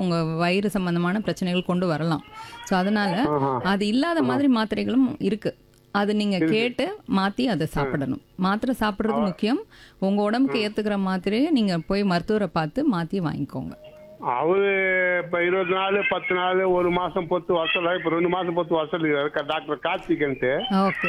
உங்க வயிறு சம்பந்தமான பிரச்சனைகள் கொண்டு வரலாம் ஸோ அதனால அது இல்லாத மாதிரி மாத்திரைகளும் இருக்கு அது நீங்க கேட்டு மாத்தி அதை சாப்பிடணும் மாத்திரை சாப்பிடுறது முக்கியம் உங்க உடம்புக்கு ஏத்துக்கிற மாத்திரையை நீங்க போய் மருத்துவரை பார்த்து மாத்தி வாங்கிக்கோங்க அவரு இப்ப இருபது நாள் பத்து நாள் ஒரு மாசம் பொத்து வசல இப்ப ரெண்டு மாசம் பொத்து வசல் டாக்டர் கார்த்திகன்ட்டு ஓகே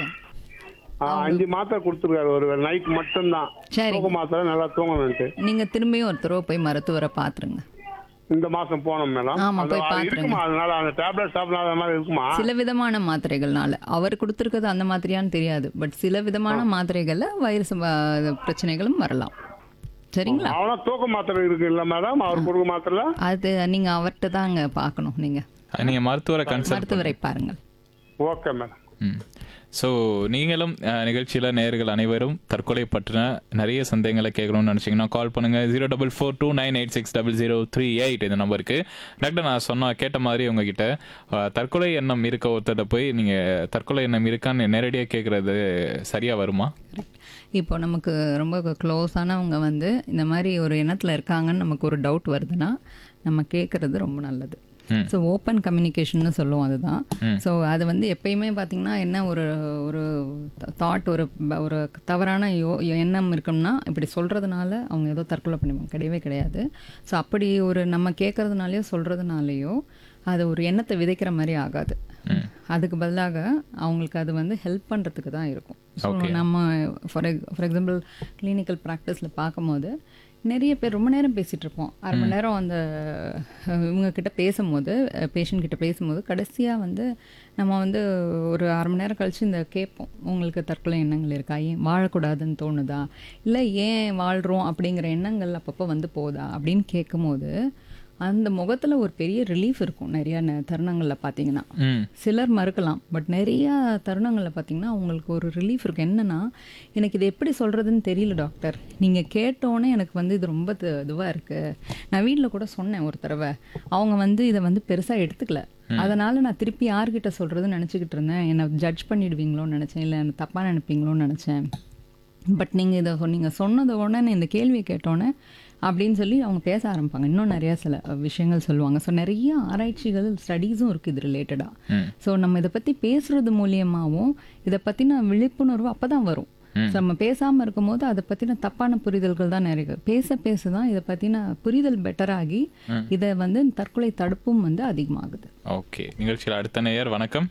ஆ, அஞ்சு மாத்திரை கொடுத்துருக்காரு ஒரு நைட் மட்டும்தான் சரி தூக்க மாத்திரை நல்லா தூங்கணும்ட்டு நீங்க திரும்பியும் ஒரு தடவை போய் மருத்துவரை பாத்துருங்க இந்த மாசம் போனோம் மேடம் ஆமா, அந்த- போய் அது பாத்துருங்க. இருக்குமா அதனால அந்த டேப்லெட் சாப்பிடாத மாதிரி இருக்குமா சில விதமான மாத்திரைகள்னால அவர் கொடுத்துருக்கிறது அந்த மாத்திரையான்னு தெரியாது பட் சில விதமான மாத்திரைகள்ல வயிறு சம்ப- பிரச்சனைகளும் வரலாம் சரிங்களா அவனா தூக்க மாத்திரை இருக்கு இல்ல மேடம் அவர் கொடுக்க மாத்திரை அது நீங்க அவர்கிட்ட தாங்க பார்க்கணும் நீங்க நீங்க மருத்துவரை கன்சல்ட் மருத்துவரை பாருங்கள் ஓகே மேடம் ம் ஸோ நீங்களும் அஹ், நிகழ்ச்சியில நேயர்கள் அனைவரும் தற்கொலை பற்றின நிறைய சந்தேகங்களை கேட்கணும்னு நினச்சிங்கன்னா கால் பண்ணுங்க zero double four two nine eight six double zero three eight இந்த நம்பருக்கு டாக்டர் நான் சொன்ன கேட்ட மாதிரி உங்ககிட்ட அஹ், தற்கொலை எண்ணம் இருக்க ஒருத்தர்கிட்ட போய் நீங்க தற்கொலை எண்ணம் இருக்கான்னு நேரடியாக கேட்கறது சரியா வருமா இப்போ நமக்கு ரொம்ப க்ளோஸானவங்க வந்து இந்த மாதிரி ஒரு எண்ணத்தில் இருக்காங்கன்னு நமக்கு ஒரு டவுட் வருதுன்னா நம்ம கேட்குறது ரொம்ப நல்லது ம். ஸோ ஓப்பன் கம்யூனிகேஷன்னு சொல்லுவோம் அதுதான் ஸோ அது வந்து எப்பயுமே பார்த்தீங்கன்னா என்ன ஒரு ஒரு தாட் ஒரு ப- ஒரு தவறான யோ எண்ணம் இருக்கும்னா இப்படி சொல்கிறதுனால அவங்க ஏதோ தற்கொலை பண்ணிப்பாங்க கிடையவே கிடையாது ஸோ அப்படி ஒரு நம்ம கேட்கறதுனாலையோ சொல்கிறதுனாலையோ அது ஒரு எண்ணத்தை விதைக்கிற மாதிரி ஆகாது அதுக்கு பதிலாக அவங்களுக்கு அது வந்து ஹெல்ப் பண்ணுறதுக்கு தான் இருக்கும் ஸோ நம்ம ஃபார் ஃபார் எக்ஸாம்பிள் கிளினிக்கல் ப்ராக்டிஸில் பார்க்கும்போது நிறைய பேர் ரொம்ப நேரம் பேசிகிட்டு இருப்போம் அரை மணி நேரம் அந்த அஹ், இவங்க கிட்ட பேசும்போது பேஷண்ட் கிட்ட பேசும்போது கடைசியாக வந்து நம்ம வந்து ஒரு அரை மணி நேரம் கழிச்சு இந்த கேட்போம் உங்களுக்கு தற்கொலை எண்ணங்கள் இருக்கா ஏன் வாழக்கூடாதுன்னு தோணுதா இல்லை ஏன் வாழ்கிறோம் அப்படிங்கிற எண்ணங்கள் அப்பப்போ வந்து போதா அப்படின்னு கேட்கும்போது அந்த முகத்தில் ஒரு பெரிய ரிலீஃப் இருக்கும் நிறைய ந- தருணங்கள்ல பார்த்தீங்கன்னா ம் சிலர் மறுக்கலாம் பட் நிறைய தருணங்களில் பார்த்தீங்கன்னா அவங்களுக்கு ஒரு ரிலீஃப் இருக்கு என்னன்னா எனக்கு இது எப்படி சொல்றதுன்னு தெரியல டாக்டர் நீங்க கேட்டோன்னே எனக்கு வந்து இது ரொம்ப து- இதுவா இருக்கு நான் வீட்டில் கூட சொன்னேன் ஒரு தடவை அவங்க வந்து இதை வந்து பெருசா எடுத்துக்கல அதனால நான் திருப்பி யார்கிட்ட சொல்றதுன்னு நினச்சிக்கிட்டு இருந்தேன் என்னை ஜட்ஜ் பண்ணிடுவீங்களோன்னு நினச்சேன் இல்லை என்ன தப்பா நினைப்பீங்களோன்னு நினச்சேன் பட் நீங்கள் இதை நீங்கள் சொன்னது உடனே இந்த கேள்வியை கேட்டோன்னே அப்படின்னு சொல்லி அவங்க பேச ஆரம்பிப்பாங்க இன்னும் நிறைய சில விஷயங்கள் சொல்லுவாங்க ஸோ நிறைய ஆராய்ச்சிகள் ஸ்டடீஸும் இருக்குது இது ரிலேட்டடாக ஸோ நம்ம இதை பற்றி பேசுறது மூலியமாகவும் இதை பற்றின விழிப்புணர்வு அப்போ தான் வரும் ஸோ நம்ம பேசாமல் இருக்கும்போது அதை பற்றின தப்பான புரிதல்கள் தான் நிறைய இருக்கு. பேச பேச தான் இதை பற்றின புரிதல் பெட்டராகி இதை வந்து தற்கொலை தடுப்பும் வந்து அதிகமாகுது ஓகே நிகழ்ச்சியில் அடுத்த நேயர் வணக்கம்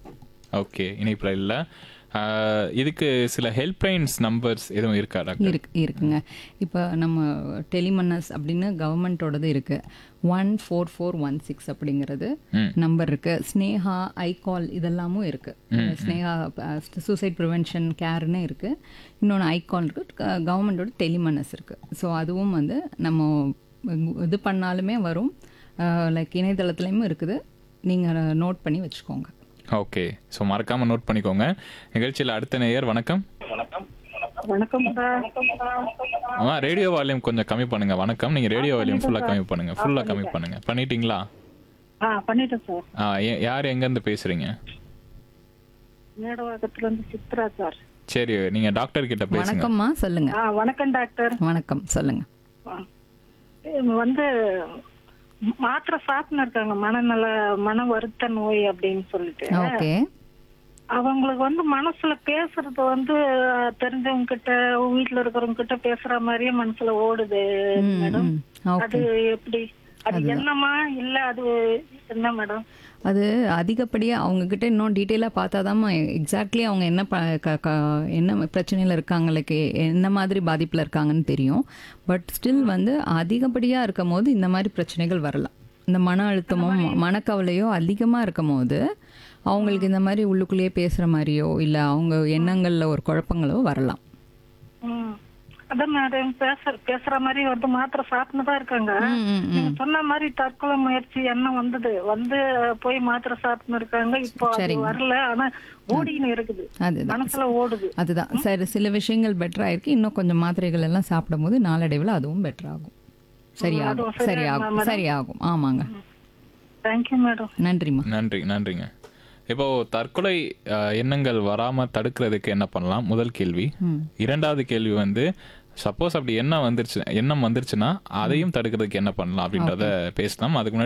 ஓகே இணைப்பில் இல்லை இதுக்கு சில ஹெல்ப்லைன்ஸ் நம்பர்ஸ் எதுவும் இருக்கா டாக்டர் இருக்கு இருக்குங்க இப்போ நம்ம டெலிமன்னஸ் அப்படின்னு கவர்மெண்ட்டோடது இருக்கு one four four one six அப்படிங்கிறது நம்பர் இருக்கு ஸ்னேஹா ஐகால் இதெல்லாமும் இருக்கு ஸ்னேஹா சூசைட் ப்ரிவென்ஷன் கேர்னு இருக்கு இன்னொன்று ஐகால் இருக்கு கவர்மெண்டோட டெலிமன்னஸ் இருக்கு ஸோ அதுவும் வந்து நம்ம இது பண்ணாலுமே வரும் லைக் இணையதளத்துலையும் இருக்குது நீங்கள் நோட் பண்ணி வச்சுக்கோங்க ஓகே ஸோ மறக்காம நோட் பண்ணிக்கோங்க நிகழ்ச்சியில் அடுத்த நேயர் வணக்கம் வணக்கம் சார் ஆ ரேடியோ வால்யூம் கொஞ்சம் கம்மி பண்ணுங்க வணக்கம் நீங்க ரேடியோ வால்யூம் ஃபுல்லா கம்மி பண்ணுங்க ஃபுல்லா கம்மி பண்ணுங்க பண்ணிட்டீங்களா ஆ பண்ணிட்டேன் சார் ஆ எ- யார் எங்க இருந்து பேசுறீங்க மேடவாக்கத்துல இருந்து சித்ரா சார் சரி நீங்க டாக்டர் கிட்ட பேசுங்க வணக்கம்மா சொல்லுங்க ஆ வணக்கம் டாக்டர் வணக்கம் சொல்லுங்க ஆ. இவங்க வந்து மாத்திரை சாப்பிட்டு இருக்காங்க மனநல மன வருத்த நோய் அப்படின்னு சொல்லிட்டு ஓகே அவங்களுக்கு வந்து மனசுல பேசுறது வந்து தெரிஞ்சவங்க கிட்ட வீட்டுல இருக்கிறவங்க கிட்ட பேசுற மாதிரியே மனசுல ஓடுது மேடம் ஓகே அது எப்படி அது என்னமா இல்ல அது என்ன மேடம் அது அதிகப்படியாக அவங்கக்கிட்ட இன்னும் டீட்டெயிலாக பார்த்தாதாம்மா எக்ஸாக்ட்லி அவங்க என்ன ப க- க- என்ன பிரச்சனையில் இருக்காங்க லைக் என்ன மாதிரி பாதிப்பில் இருக்காங்கன்னு தெரியும் பட் ஸ்டில் வந்து அதிகப்படியாக இருக்கும் போது இந்த மாதிரி பிரச்சனைகள் வரலாம் இந்த மன அழுத்தமும் மனக்கவலையோ அதிகமாக இருக்கும் போது அவங்களுக்கு இந்த மாதிரி உள்ளுக்குள்ளேயே பேசுகிற மாதிரியோ இல்லை அவங்க எண்ணங்களில் ஒரு குழப்பங்களோ வரலாம் ம். அதான் மேடம் பேச பேசுற மாதிரி வந்து மாத்திரை சாப்பிட்டு தான் இருக்காங்க ம், ம், ம். நீங்க சொன்ன மாதிரி தற்கொலை முயற்சி எண்ணம் வந்தது வந்து போய் மாத்திரை சாப்பிட்டு இருக்காங்க இப்போ அது வரல ஆனா ஓடின்னு இருக்குது அதுதான் மனசுல ஓடுது அதுதான் சரி சில விஷயங்கள் பெட்டர் ஆயிருக்கு இன்னும் கொஞ்சம் மாத்திரைகள் எல்லாம் சாப்பிடும்போது நாளடைவில் அதுவும் பெட்டர் ஆகும் சரியாகும் அதுவும் சரியாகும் சரியாகும் ஆமாங்க தேங்க்யூ மேடம் நன்றிம்மா நன்றி நன்றிங்க இப்போ தற்கொலை அஹ், எண்ணங்கள் வராம தடுக்கிறதுக்கு என்ன பண்ணலாம் முதல் கேள்வி இரண்டாவது கேள்வி வந்து சப்போஸ் அப்படி எண்ணம் வந்துருச்சு எண்ணம் வந்துருச்சுன்னா அதையும் தடுக்கிறதுக்கு என்ன பண்ணலாம் அப்படின்றத பேசலாம் அதுக்கு முன்னாடி